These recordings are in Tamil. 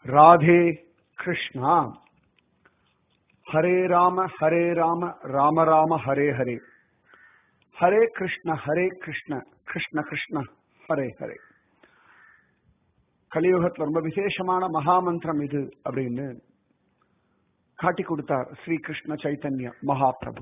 ராதே கிருஷ்ணா ஹரே ராம ஹரே ராம ராம ராம ஹரே ஹரே ஹரே கிருஷ்ண ஹரே கிருஷ்ண கிருஷ்ண கிருஷ்ண ஹரே ஹரே கலியுகத்துல ரொம்ப விசேஷமான மகாமந்திரம் இது அப்படின்னு காட்டி கொடுத்தார் ஸ்ரீ கிருஷ்ண சைத்தன்ய மகாபிரபு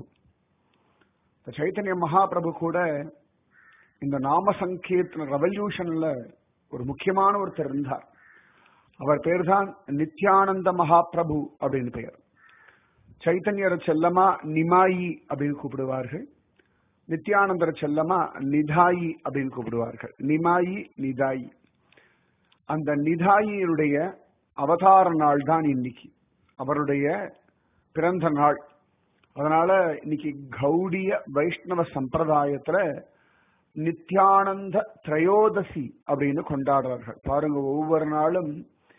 இந்த சைத்தன்ய மகாபிரபு கூட இந்த நாம சங்கீர்த்தன ரெவல்யூஷன்ல ஒரு முக்கியமான ஒருத்தர் இருந்தார் அவர் பேர் தான் நித்யானந்த மகாபிரபு அப்படின்னு பெயர் சைத்தன்யரை செல்லமா நிமாயி அப்படின்னு கூப்பிடுவார்கள் நித்யானந்தர செல்லமா நிதாயி அப்படின்னு கூப்பிடுவார்கள் நிமாயி நிதாயி அந்த நிதாயியுடைய அவதார நாள் தான் இன்னைக்கு அவருடைய பிறந்த நாள் அதனால இன்னைக்கு கௌடிய வைஷ்ணவ சம்பிரதாயத்துல நித்யானந்த திரையோதசி அப்படின்னு கொண்டாடுறார்கள் பாருங்க ஒவ்வொரு நாளும்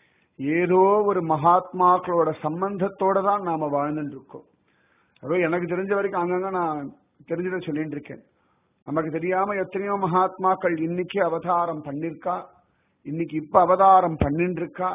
ஏதோ ஒரு மகாத்மாக்களோட சம்பந்தத்தோட தான் நாம வாழ்ந்துட்டு இருக்கோம் அதோ எனக்கு தெரிஞ்ச வரைக்கும் அங்கங்க நான் தெரிஞ்சதை சொல்லிட்டு இருக்கேன் நமக்கு தெரியாம எத்தனையோ மகாத்மாக்கள் இன்னைக்கு அவதாரம் பண்ணிருக்கா இன்னைக்கு இப்ப அவதாரம் பண்ணிட்டு இருக்கா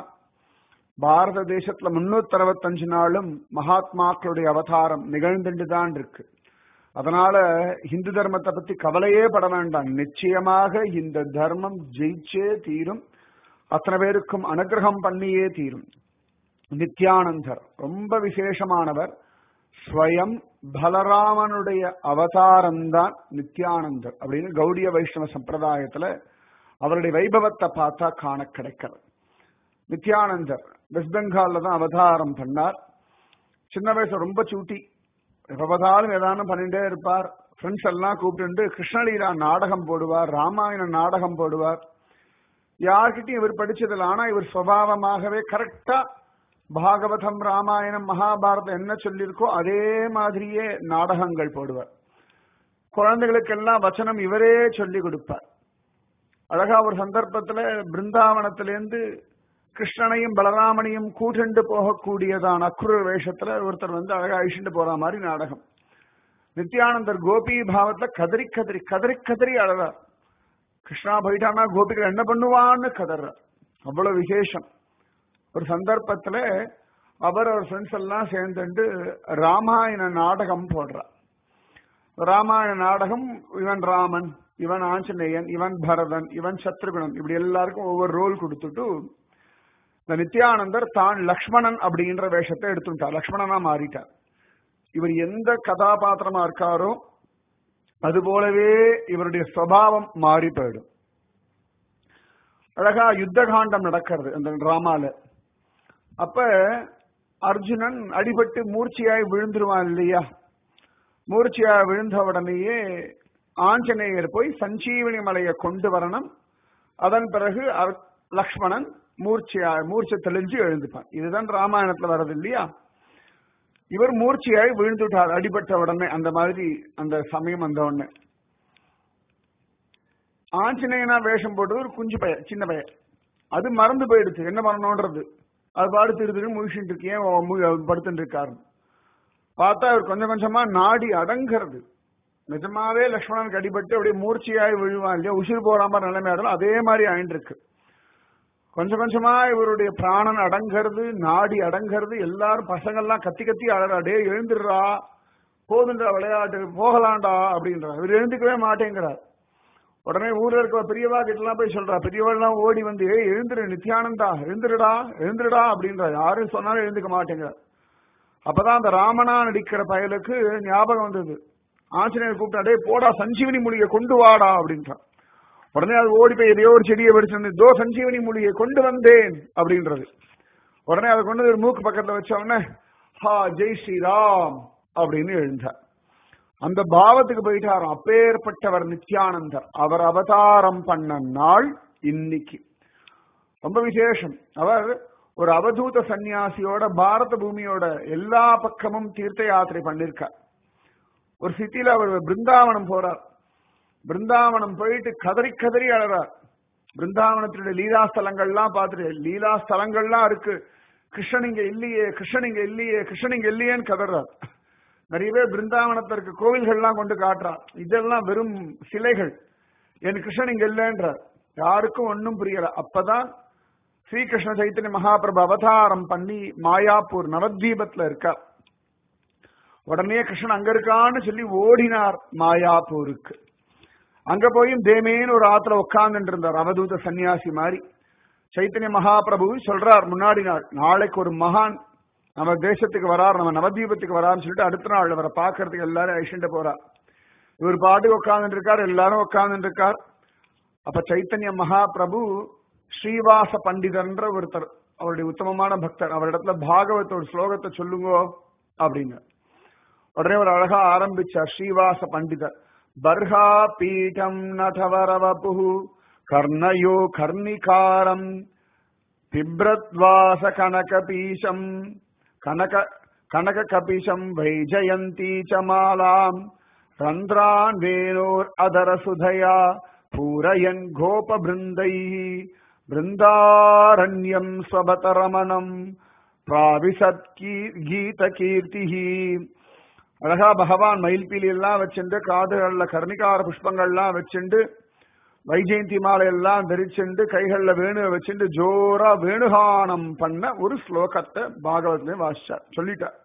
பாரத தேசத்துல முன்னூத்தி அறுபத்தஞ்சு நாளும் மகாத்மாக்களுடைய அவதாரம் நிகழ்ந்துட்டு தான் இருக்கு அதனால இந்து தர்மத்தை பத்தி கவலையே பட வேண்டாம் நிச்சயமாக இந்த தர்மம் ஜெயிச்சே தீரும் அத்தனை பேருக்கும் அனுகிரகம் பண்ணியே தீரும் நித்யானந்தர் ரொம்ப விசேஷமானவர் ஸ்வயம் பலராமனுடைய அவதாரம் தான் நித்யானந்தர் அப்படின்னு கௌடிய வைஷ்ணவ சம்பிரதாயத்துல அவருடைய வைபவத்தை பார்த்தா காண கிடைக்கிறது நித்யானந்தர் வெஸ்ட் பெங்கால்ல தான் அவதாரம் பண்ணார் சின்ன வயசு ரொம்ப சூட்டி எப்ப பார்த்தாலும் ஏதானும் பண்ணிட்டே இருப்பார் ஃப்ரெண்ட்ஸ் எல்லாம் கூப்பிட்டு கிருஷ்ணலீலா நாடகம் போடுவார் ராமாயண நாடகம் போடுவார் யார்கிட்டயும் இவர் படிச்சதில்ல ஆனா இவர் சுவாவமாகவே கரெக்டா பாகவதம் ராமாயணம் மகாபாரதம் என்ன சொல்லியிருக்கோ அதே மாதிரியே நாடகங்கள் போடுவார் குழந்தைகளுக்கெல்லாம் வச்சனம் இவரே சொல்லி கொடுப்பார் அழகா ஒரு சந்தர்ப்பத்துல பிருந்தாவனத்திலேருந்து கிருஷ்ணனையும் பலராமனையும் கூட்டண்டு போகக்கூடியதான அக்குரர் வேஷத்துல ஒருத்தர் வந்து அழகா அழிச்சுட்டு போற மாதிரி நாடகம் நித்யானந்தர் கோபி பாவத்துல கதறி கதறி கதறி கதறி அழறார் கிருஷ்ணா போயிட்டானா கோபிகள் என்ன பண்ணுவான்னு கதறார் அவ்வளவு விசேஷம் ஒரு சந்தர்ப்பத்துல அவர் அவர் ஃப்ரெண்ட்ஸ் எல்லாம் சேர்ந்துட்டு ராமாயண நாடகம் போடுறார் ராமாயண நாடகம் இவன் ராமன் இவன் ஆஞ்சநேயன் இவன் பரதன் இவன் சத்ருகுணன் இப்படி எல்லாருக்கும் ஒவ்வொரு ரோல் கொடுத்துட்டு இந்த நித்யானந்தர் தான் லக்ஷ்மணன் அப்படின்ற வேஷத்தை எடுத்துட்டார் லக்ஷ்மணனா மாறிட்டார் இவர் எந்த கதாபாத்திரமா இருக்காரோ அது போலவே இவருடைய சுவாவம் மாறி போயிடும் அழகா யுத்த காண்டம் நடக்கிறது அந்த டிராமால அப்ப அர்ஜுனன் அடிபட்டு மூர்ச்சியாய் விழுந்துருவான் இல்லையா மூர்ச்சியாய் விழுந்த உடனேயே ஆஞ்சநேயர் போய் சஞ்சீவனி மலையை கொண்டு வரணும் அதன் பிறகு லக்ஷ்மணன் மூர்ச்சியா மூர்ச்சை தெளிஞ்சு எழுந்துப்பான் இதுதான் ராமாயணத்துல வர்றது இல்லையா இவர் மூர்ச்சியாய் விழுந்துட்டார் அடிபட்ட உடனே அந்த மாதிரி அந்த சமயம் வந்த உடனே ஆஞ்சநேயனா வேஷம் போட்டு ஒரு குஞ்சு பைய சின்ன பைய அது மறந்து போயிடுச்சு என்ன பண்ணணும்ன்றது அது பாடு திரு முழிச்சுட்டு இருக்கேன் படுத்துட்டு இருக்காரு பார்த்தா அவர் கொஞ்சம் கொஞ்சமா நாடி அடங்கிறது நிஜமாவே லக்ஷ்மணனுக்கு அடிபட்டு அப்படியே மூர்ச்சியாய் விழுவான் இல்லையா உசிர் போற மாதிரி நிலைமை ஆகலாம் அதே மாதிரி ஆயிட்டு இருக்கு கொஞ்சம் கொஞ்சமா இவருடைய பிராணன் அடங்கிறது நாடி அடங்கிறது எல்லாரும் பசங்கள்லாம் கத்தி கத்தி அழறா டே எழுந்துடுறா போதுன்றா விளையாட்டு போகலாண்டா அப்படின்றா இவர் எழுந்துக்கவே மாட்டேங்கிறார் உடனே ஊர்ல இருக்க பெரியவா கிட்டலாம் போய் சொல்றா பெரியவாள்லாம் ஓடி வந்து ஏ எழுந்துரு நித்யானந்தா எழுந்துருடா எழுந்துருடா அப்படின்றா யாரும் சொன்னாலும் எழுந்துக்க மாட்டேங்கிறார் அப்பதான் அந்த ராமனா நடிக்கிற பயலுக்கு ஞாபகம் வந்தது ஆஞ்சநேயர் கூப்பிட்டா டே போடா சஞ்சீவனி மூலிகை கொண்டு வாடா அப்படின்றான் உடனே அது ஓடி போய் எதையோ ஒரு செடியை வெடிச்சு தோ சஞ்சீவனி மூலிகை கொண்டு வந்தேன் அப்படின்றது உடனே அதை கொண்டு ஒரு மூக்கு பக்கத்துல வச்ச உடனே ஹா ஜெய் ஸ்ரீராம் அப்படின்னு எழுந்தார் அந்த பாவத்துக்கு போயிட்டாராம் அப்பேற்பட்டவர் நித்யானந்தர் அவர் அவதாரம் பண்ண நாள் இன்னைக்கு ரொம்ப விசேஷம் அவர் ஒரு அவதூத சன்னியாசியோட பாரத பூமியோட எல்லா பக்கமும் தீர்த்த யாத்திரை பண்ணிருக்கார் ஒரு சிட்டியில அவர் பிருந்தாவனம் போறார் பிருந்தாவனம் போயிட்டு கதறி கதறி அழறார் பிருந்தாவனத்தினுடைய லீலா ஸ்தலங்கள்லாம் பார்த்துட்டு லீலா ஸ்தலங்கள்லாம் இருக்கு கிருஷ்ணன் இங்க இல்லையே கிருஷ்ணன் இங்க இல்லையே கிருஷ்ணன் இங்க இல்லையேன்னு கதறார் நிறைய பேர் பிருந்தாவனத்திற்கு கோவில்கள்லாம் கொண்டு காட்டுறார் இதெல்லாம் வெறும் சிலைகள் என் கிருஷ்ணன் இங்க இல்லைன்றார் யாருக்கும் ஒன்னும் புரியல அப்பதான் ஸ்ரீகிருஷ்ண சைத்தன்ய மகாபிரபு அவதாரம் பண்ணி மாயாப்பூர் நவத்வீபத்துல இருக்கார் உடனே கிருஷ்ணன் அங்க இருக்கான்னு சொல்லி ஓடினார் மாயாப்பூருக்கு அங்க போயும் தேமேன்னு ஒரு ஆத்துல உட்கார்ந்துட்டு இருந்தார் அவதூத சன்னியாசி மாதிரி சைத்தன்ய மகாபிரபு சொல்றார் முன்னாடி நாள் நாளைக்கு ஒரு மகான் நம்ம தேசத்துக்கு வரார் நம்ம நவதீபத்துக்கு வரான்னு சொல்லிட்டு அடுத்த நாள் அவரை பாக்குறதுக்கு எல்லாரும் அழிச்சுட்டு போறார் இவர் பாட்டுக்கு உட்கார்ந்துட்டு இருக்கார் எல்லாரும் உட்கார்ந்துட்டு இருக்கார் அப்ப சைத்தன்ய மகாபிரபு ஸ்ரீவாச பண்டிதர்ன்ற ஒருத்தர் அவருடைய உத்தமமான பக்தர் அவரிடத்துல பாகவத ஒரு ஸ்லோகத்தை சொல்லுங்கோ அப்படின்னு உடனே ஒரு அழகா ஆரம்பிச்சார் ஸ்ரீவாச பண்டிதர் பர்ஹா பீடம் நடவரவபு கர்ணயோ கர்ணிகாரம் பிப்ரத்வாச கனகபீஷம் கனக கனக கபிஷம் வைஜயந்தி ச மாலாம் ரந்திரான் வேணோர் அதரசுதயா பூரயன் கோப பிருந்தை பிருந்தாரண்யம் ஸ்வபதரமணம் பிராவிசத் கீத கீர்த்திஹி அழகா பகவான் மயில்பீலி எல்லாம் வச்சுண்டு காதுகள்ல கர்ணிகார புஷ்பங்கள்லாம் வச்சுண்டு வைஜெயந்தி மாலை எல்லாம் தரிச்சுண்டு கைகள்ல வேணுவை வச்சுண்டு ஜோரா வேணுகானம் பண்ண ஒரு ஸ்லோகத்தை பாகவத்லயும் வாசிச்சார் சொல்லிட்டார்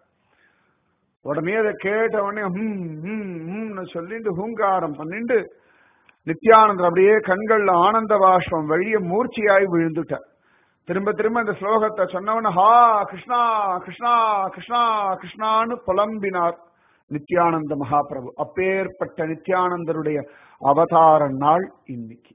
உடனே அதை கேட்ட உடனே ஹம் ஹம் ஹம்னு சொல்லிட்டு ஹூங்காரம் பண்ணிட்டு நித்யானந்தர் அப்படியே கண்கள்ல ஆனந்த பாஷ்பம் வழிய மூர்ச்சியாய் விழுந்துட்டார் திரும்ப திரும்ப இந்த ஸ்லோகத்தை சொன்னவன ஹா கிருஷ்ணா கிருஷ்ணா கிருஷ்ணா கிருஷ்ணான்னு புலம்பினார் நித்யானந்த மகாபிரபு அப்பேற்பட்ட நித்யானந்தருடைய அவதார நாள் இன்னைக்கு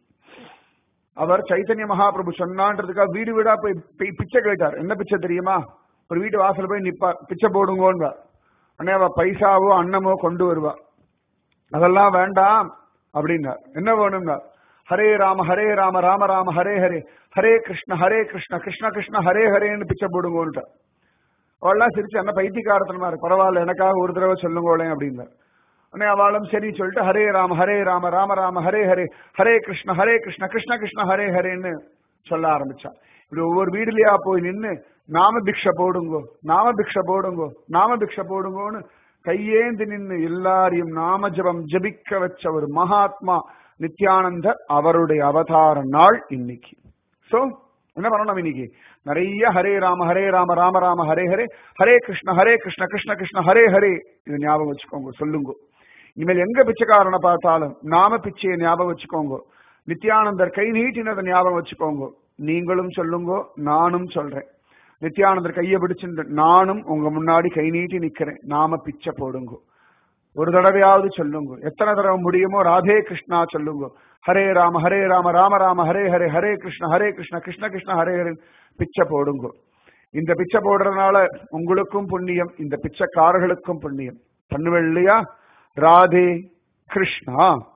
அவர் சைத்தன்ய மகாபிரபு சொன்னான்றதுக்காக வீடு வீடா போய் போய் பிச்சை கேட்டார் என்ன பிச்சை தெரியுமா ஒரு வீட்டு வாசல் போய் நிப்பார் பிச்சை போடுங்கோன்னு உடனே அவ பைசாவோ அன்னமோ கொண்டு வருவா அதெல்லாம் வேண்டாம் அப்படின்னார் என்ன வேணும்னா ஹரே ராம ஹரே ராம ராம ராம ஹரே ஹரே ஹரே கிருஷ்ண ஹரே கிருஷ்ண கிருஷ்ண கிருஷ்ண ஹரே ஹரேன்னு பிச்சை போடுங்கோன்ட்டார் அவள்லாம் சிரிச்சு என்ன பைத்தியக்காரத்தனமா இருக்கு பரவாயில்ல எனக்காக ஒரு தடவை சொல்லுங்களேன் அப்படின்னார் உடனே அவளும் சரி சொல்லிட்டு ஹரே ராம ஹரே ராம ராம ராம ஹரே ஹரே ஹரே கிருஷ்ண ஹரே கிருஷ்ண கிருஷ்ண கிருஷ்ண ஹரே ஹரேன்னு சொல்ல ஆரம்பிச்சா இப்படி ஒவ்வொரு வீடுலயா போய் நின்னு நாம பிக்ஷ போடுங்கோ நாம பிக்ஷ போடுங்கோ நாம பிக்ஷ போடுங்கோன்னு கையேந்தி நின்னு எல்லாரையும் நாம ஜபம் ஜபிக்க வச்ச ஒரு மகாத்மா நித்யானந்தர் அவருடைய அவதார நாள் இன்னைக்கு சோ என்ன பண்ணணும் இன்னைக்கு நிறைய ஹரே ராம ஹரே ராம ராம ராம ஹரே ஹரே ஹரே கிருஷ்ண ஹரே கிருஷ்ண கிருஷ்ண கிருஷ்ண ஹரே ஹரே இது ஞாபகம் வச்சுக்கோங்க சொல்லுங்க இனிமேல் எங்க பிச்சைக்காரனை பார்த்தாலும் நாம பிச்சையை ஞாபகம் வச்சுக்கோங்க நித்யானந்தர் கை நீட்டினதை ஞாபகம் வச்சுக்கோங்க நீங்களும் சொல்லுங்க நானும் சொல்றேன் நித்யானந்தர் கையை பிடிச்சிட்டு நானும் உங்க முன்னாடி கை நீட்டி நிக்கிறேன் நாம பிச்சை போடுங்க ஒரு தடவையாவது சொல்லுங்க எத்தனை தடவை முடியுமோ ராதே கிருஷ்ணா சொல்லுங்க ஹரே ராம ஹரே ராம ராம ராம ஹரே ஹரே ஹரே கிருஷ்ண ஹரே கிருஷ்ண கிருஷ்ண கிருஷ்ண ஹரே ஹரே பிச்சை போடுங்க இந்த பிச்சை போடுறதுனால உங்களுக்கும் புண்ணியம் இந்த பிச்சைக்காரர்களுக்கும் புண்ணியம் பண்ணுவேன் இல்லையா ராதே கிருஷ்ணா